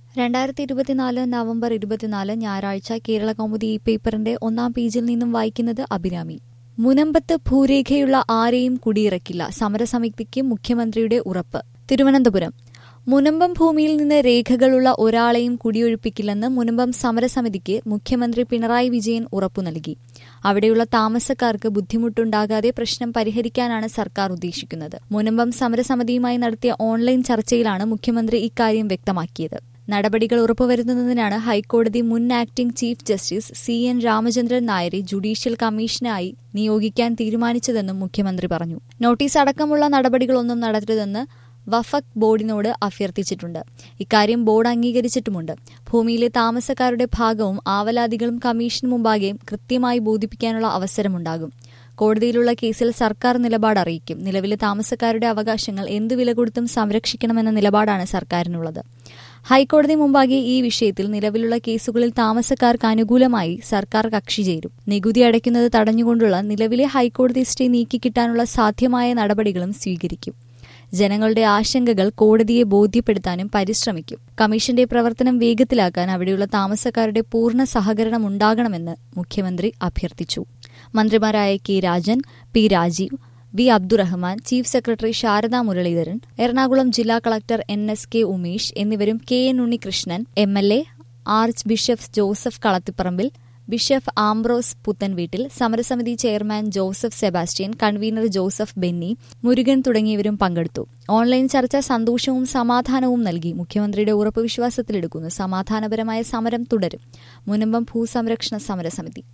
രണ്ടായിരത്തി ഇരുപത്തിനാല് നവംബർ ഇരുപത്തിനാല് ഞായറാഴ്ച കേരള കൗമുദി ഈ പേപ്പറിന്റെ ഒന്നാം പേജിൽ നിന്നും വായിക്കുന്നത് അഭിരാമി മുനമ്പത്ത് ഭൂരേഖയുള്ള ആരെയും കുടിയിറക്കില്ല സമരസമിതിക്ക് മുഖ്യമന്ത്രിയുടെ ഉറപ്പ് തിരുവനന്തപുരം മുനമ്പം ഭൂമിയിൽ നിന്ന് രേഖകളുള്ള ഒരാളെയും കുടിയൊഴിപ്പിക്കില്ലെന്ന് മുനമ്പം സമരസമിതിക്ക് മുഖ്യമന്ത്രി പിണറായി വിജയൻ ഉറപ്പു നൽകി അവിടെയുള്ള താമസക്കാർക്ക് ബുദ്ധിമുട്ടുണ്ടാകാതെ പ്രശ്നം പരിഹരിക്കാനാണ് സർക്കാർ ഉദ്ദേശിക്കുന്നത് മുനമ്പം സമരസമിതിയുമായി നടത്തിയ ഓൺലൈൻ ചർച്ചയിലാണ് മുഖ്യമന്ത്രി ഇക്കാര്യം വ്യക്തമാക്കിയത് നടപടികൾ ഉറപ്പുവരുത്തുന്നതിനാണ് ഹൈക്കോടതി മുൻ acting chief justice C N Ramachandran നായരെ ജുഡീഷ്യൽ കമ്മീഷനായി നിയോഗിക്കാൻ തീരുമാനിച്ചതെന്നും മുഖ്യമന്ത്രി പറഞ്ഞു നോട്ടീസ് അടക്കമുള്ള നടപടികളൊന്നും നടത്തരുതെന്ന് വഫക് ബോർഡിനോട് അഭ്യർത്ഥിച്ചിട്ടുണ്ട് ഇക്കാര്യം ബോർഡ് അംഗീകരിച്ചിട്ടുമുണ്ട് ഭൂമിയിലെ താമസക്കാരുടെ ഭാഗവും ആവലാതികളും കമ്മീഷൻ മുമ്പാകെ കൃത്യമായി ബോധിപ്പിക്കാനുള്ള അവസരമുണ്ടാകും കോടതിയിലുള്ള കേസിൽ സർക്കാർ നിലപാട് അറിയിക്കും നിലവിലെ താമസക്കാരുടെ അവകാശങ്ങൾ എന്തു വില കൊടുത്തും സംരക്ഷിക്കണമെന്ന നിലപാടാണ് സർക്കാരിനുള്ളത് ഹൈക്കോടതി മുമ്പാകെ ഈ വിഷയത്തിൽ നിലവിലുള്ള കേസുകളിൽ താമസക്കാർക്ക് അനുകൂലമായി സർക്കാർ കക്ഷി ചേരും നികുതി അടയ്ക്കുന്നത് തടഞ്ഞുകൊണ്ടുള്ള നിലവിലെ ഹൈക്കോടതി സ്റ്റേ നീക്കിക്കിട്ടാനുള്ള സാധ്യമായ നടപടികളും സ്വീകരിക്കും ജനങ്ങളുടെ ആശങ്കകൾ കോടതിയെ ബോധ്യപ്പെടുത്താനും പരിശ്രമിക്കും കമ്മീഷന്റെ പ്രവർത്തനം വേഗത്തിലാക്കാൻ അവിടെയുള്ള താമസക്കാരുടെ പൂർണ്ണ സഹകരണം ഉണ്ടാകണമെന്ന് മുഖ്യമന്ത്രി അഭ്യർത്ഥിച്ചു മന്ത്രിമാരായ K Rajan P Rajeev V Abdurahman chief secretary Sharada Muraleedharan Ernakulam ജില്ലാ collector N S K Umesh എന്നിവരും K N Unnikrishnan M L A archbishop Joseph Kalathiparambil bishop Ambrose Puthenveettil സമരസമിതി chairman Joseph Sebastian convener Joseph Benny Murukan തുടങ്ങിയവരും പങ്കെടുത്തു ഓൺലൈൻ ചർച്ച സന്തോഷവും സമാധാനവും നൽകി മുഖ്യമന്ത്രിയുടെ ഉറപ്പ് വിശ്വാസത്തിലെടുക്കുന്നു സമാധാനപരമായ സമരം തുടരും മുനമ്പം ഭൂസംരക്ഷണ സമരസമിതി